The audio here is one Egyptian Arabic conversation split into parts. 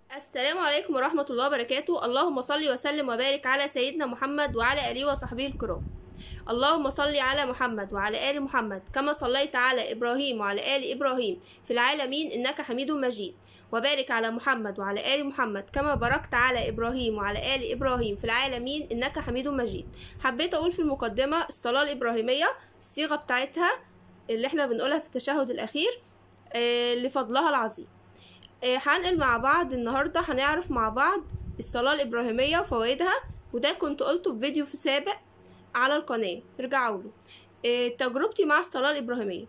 السلام عليكم ورحمة الله وبركاته اللهم صل وسلم وبارك على سيدنا محمد وعلى آله وصحبه الكرام اللهم صل على محمد وعلى آل محمد كما صليت على إبراهيم وعلى آل إبراهيم في العالمين إنك حميد مجيد وبارك على محمد وعلى آل محمد كما باركت على إبراهيم وعلى آل إبراهيم في العالمين إنك حميد مجيد حبيت أقول في المقدمة الصلاة الإبراهيمية الصيغة بتاعتها اللي احنا بنقولها في التشهد الأخير آه، لفضلها العظيم آه، هنقل مع بعض النهاردة هنعرف مع بعض الصلاة الإبراهيمية وفوائدها وده كنت قلته في فيديو في سابق على القناة ارجعوا له آه، تجربتي مع الصلاة الإبراهيمية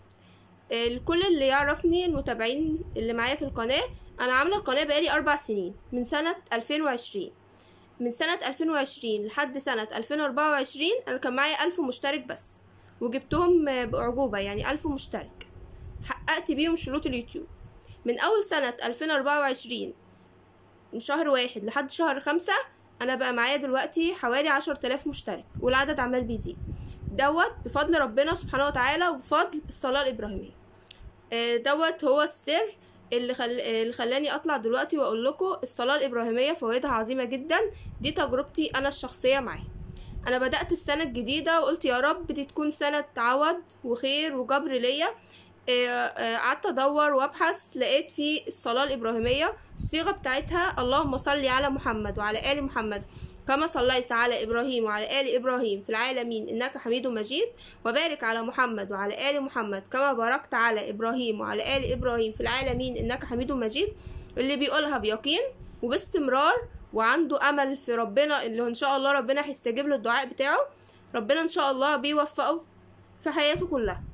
آه، كل اللي يعرفني المتابعين اللي معايا في القناة أنا عاملة القناة بقالي أربع سنين من سنة 2020 من سنة 2020 لحد سنة 2024 أنا كان معايا ألف مشترك بس وجبتهم آه، بأعجوبة يعني ألف مشترك حققت بيهم شروط اليوتيوب من أول سنة 2024 من شهر واحد لحد شهر خمسة أنا بقى معايا دلوقتي حوالي عشر تلاف مشترك والعدد عمال بيزيد دوت بفضل ربنا سبحانه وتعالى وبفضل الصلاة الإبراهيمية آه، دوت هو السر اللي, خل... اللي خلاني أطلع دلوقتي وأقول لكم الصلاة الإبراهيمية فوائدها عظيمة جدا دي تجربتي أنا الشخصية معاها أنا بدأت السنة الجديدة وقلت يا رب دي تكون سنة عوض وخير وجبر ليا آه، آه، قعدت ادور وابحث لقيت في الصلاه الابراهيميه الصيغه بتاعتها اللهم صل على محمد وعلى ال محمد كما صليت على ابراهيم وعلى ال ابراهيم في العالمين انك حميد مجيد وبارك على محمد وعلى ال محمد كما باركت على ابراهيم وعلى ال ابراهيم في العالمين انك حميد مجيد اللي بيقولها بيقين وباستمرار وعنده امل في ربنا اللي ان شاء الله ربنا هيستجيب له الدعاء بتاعه ربنا ان شاء الله بيوفقه في حياته كلها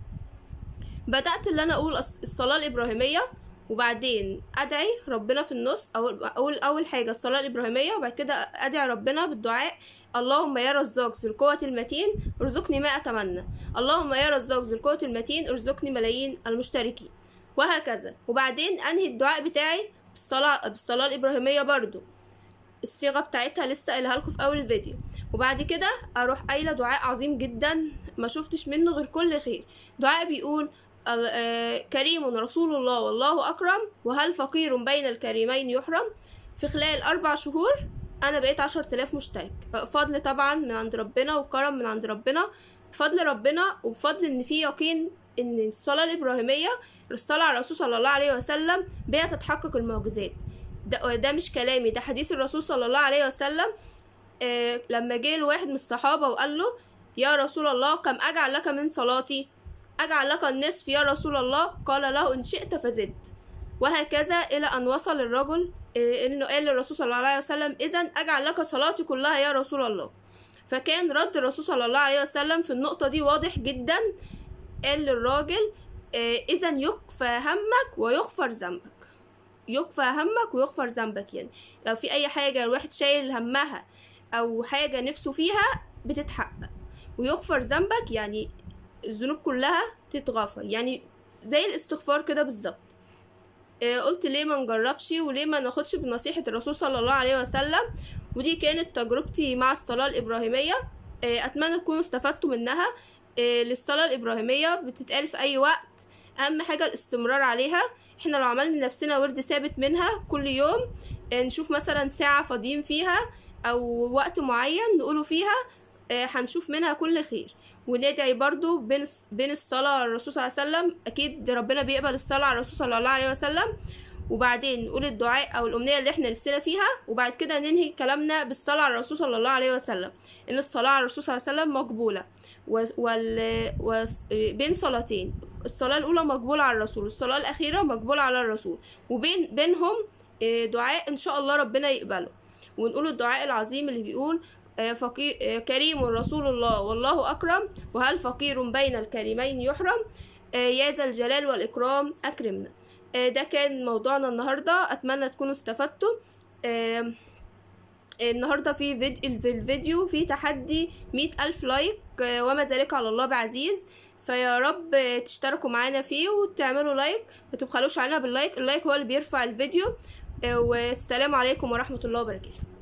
بدأت اللي أنا أقول الص- الصلاة الإبراهيمية وبعدين أدعي ربنا في النص أو أول أول حاجة الصلاة الإبراهيمية وبعد كده أدعي ربنا بالدعاء اللهم يا رزاق ذو القوة المتين ارزقني ما أتمنى اللهم يا رزاق ذو القوة المتين ارزقني ملايين المشتركين وهكذا وبعدين أنهي الدعاء بتاعي بالصلاة بالصلاة الإبراهيمية برضو الصيغة بتاعتها لسه قايلها لكم في أول الفيديو وبعد كده أروح قايلة دعاء عظيم جدا ما شفتش منه غير كل خير دعاء بيقول ال- آه، كريم رسول الله والله أكرم وهل فقير بين الكريمين يحرم في خلال أربع شهور أنا بقيت عشر تلاف مشترك آه، فضل طبعا من عند ربنا وكرم من عند ربنا بفضل ربنا وبفضل إن في يقين إن الصلاة الإبراهيمية الصلاة على الرسول صلى الله عليه وسلم بها تتحقق المعجزات ده, ده مش كلامي ده حديث الرسول صلى الله عليه وسلم آه لما جه له واحد من الصحابة وقال له يا رسول الله كم أجعل لك من صلاتي أجعل لك النصف يا رسول الله قال له إن شئت فزد وهكذا إلى أن وصل الرجل آه، إنه قال للرسول صلى الله عليه وسلم إذا أجعل لك صلاتي كلها يا رسول الله فكان رد الرسول صلى الله عليه وسلم في النقطة دي واضح جدا قال للراجل إذا يكفى همك ويغفر ذنبك يكفى همك ويغفر ذنبك يعني لو في أي حاجة الواحد شايل همها أو حاجة نفسه فيها بتتحقق ويغفر ذنبك يعني الذنوب كلها تتغفر يعني زي الاستغفار كده بالظبط آه، قلت ليه ما نجربش وليه ما ناخدش بنصيحة الرسول صلى الله عليه وسلم ودي كانت تجربتي مع الصلاة الإبراهيمية آه، أتمنى تكونوا استفدتوا منها آه، للصلاة الإبراهيمية بتتقال في أي وقت أهم حاجة الاستمرار عليها احنا لو عملنا لنفسنا ورد ثابت منها كل يوم آه، نشوف مثلا ساعة فاضيين فيها أو وقت معين نقوله فيها آه، هنشوف منها كل خير وندعي برضو بين الص- بين الصلاة على الرسول صلى الله عليه وسلم أكيد ربنا بيقبل الصلاة على الرسول صلى الله عليه وسلم وبعدين نقول الدعاء أو الأمنية اللي احنا نفسنا فيها وبعد كده ننهي كلامنا بالصلاة على الرسول صلى الله عليه وسلم إن الصلاة على الرسول صلى الله عليه وسلم مقبولة و- وال... وس... بين صلاتين الصلاة الأولى مقبولة على الرسول الصلاة الأخيرة مقبولة على الرسول وبين بينهم آه، دعاء إن شاء الله ربنا يقبله ونقول الدعاء العظيم اللي بيقول آه، فقي... آه، كريم رسول الله والله أكرم وهل فقير بين الكريمين يحرم آه، يا ذا الجلال والإكرام أكرمنا آه، ده كان موضوعنا النهاردة أتمنى تكونوا استفدتوا آم، النهاردة في فيديو في الفيديو في تحدي مئة ألف لايك آه، وما ذلك على الله بعزيز فيا رب آه، تشتركوا معانا فيه وتعملوا لايك ما تبخلوش علينا باللايك اللايك هو اللي بيرفع الفيديو آه، والسلام عليكم ورحمة الله وبركاته